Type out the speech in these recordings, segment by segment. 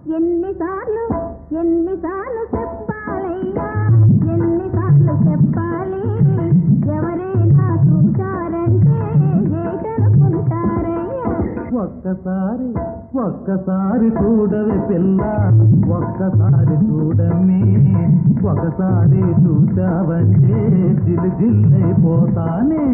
ఎన్నిసార్లు ఎన్నిసార్లు చెప్పాలయ్యా ఎన్నిసార్లు చెప్పాలి ఎవరైనా చూశారంటే ఏటనుకుంటారయ్యా ఒక్కసారి ఒక్కసారి చూడవే పిల్ల ఒక్కసారి చూడమ్మి ఒకసారి చూసావంటే జిల్ జిల్లైపోతానే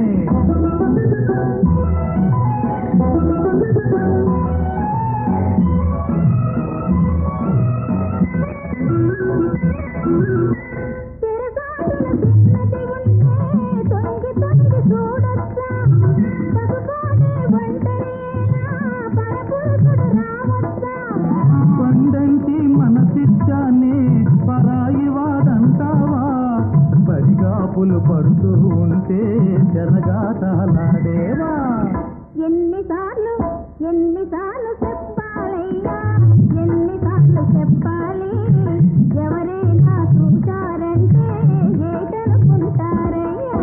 తెరసాటున చిన్నది ఉంటే తొంగి తొంగి చూడొచ్చా పసుపాటి ఒంటరియేనా పరపురుషుడు రావచ్చా పండంటి మనసిచ్చానే పరాయి వాడంటావా పరిగాపులు పడుతూ ఉంటే చెరగాటలాడేవా ఎన్నిసార్లు ఎన్నిసార్లు చెప్పాలయ్యా ఎన్నిసార్లు చెప్పాలి ఎవరైనా చూశారంటే ఏటనుకుంటారయ్యా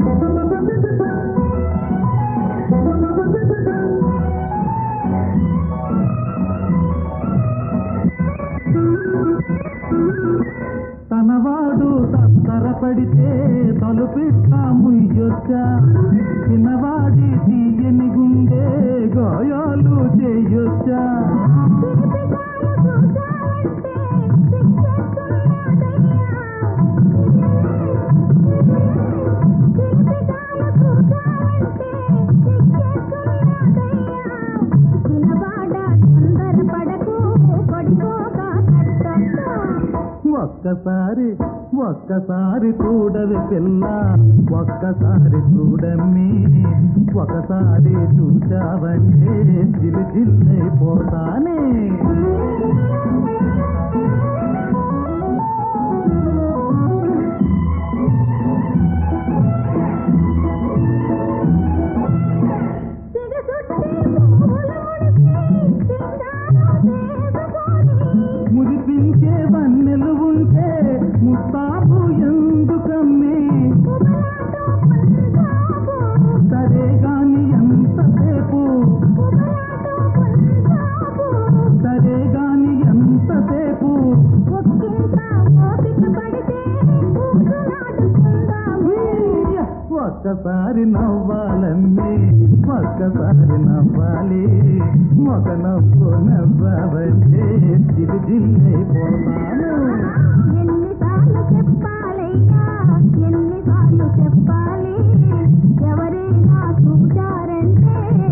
తనవాడు తత్తరపడితే తలుపిట్లా ముయ్యొచ్చా చిన్నవాడి తీయని గుండె గాయాలు చేయొచ్చా పిలిపిగాను చూశావంటే సిగ్గేస్తున్నదయ్యా పిలిపిగాను చూశావంటే సిగ్గేస్తున్నదయ్యా చిన్నవాడ తొందరపడకు కొడికోక కట్టొద్దు ఒక్కసారి ఒక్కసారి చూడవి పిల్ల ఒక్కసారి చూడమ్మి ఒకసారి చూసావంటే జిల్ జిల్లైపోతానే సిగసుట్టి పువ్వులు ముడిచి సింగారం చేసుకొని మురిపించే వన్నెలు ఉంటే ముస్తాబు ఎందుకమ్మి కుబలాటో పంజాబు సరే గాని ఎంతసేపు కుబలాటో పంజాబు సరే గాని ఎంతసేపు ఒక్కింత ఓపిక పడితే ఊసులాడుకుందాము ఉయ్య! ఒక్కసారి నవ్వాలమ్మి ఒక్కసారి నవ్వాలి ఒక నవ్వు నవ్వాలంటే జిల్ జిల్లైపోతాను ఎన్నిసార్లు చెప్పాలయ్యా ఎన్నిసార్లు చెప్పాలి ఎవరైనా చూశారంటే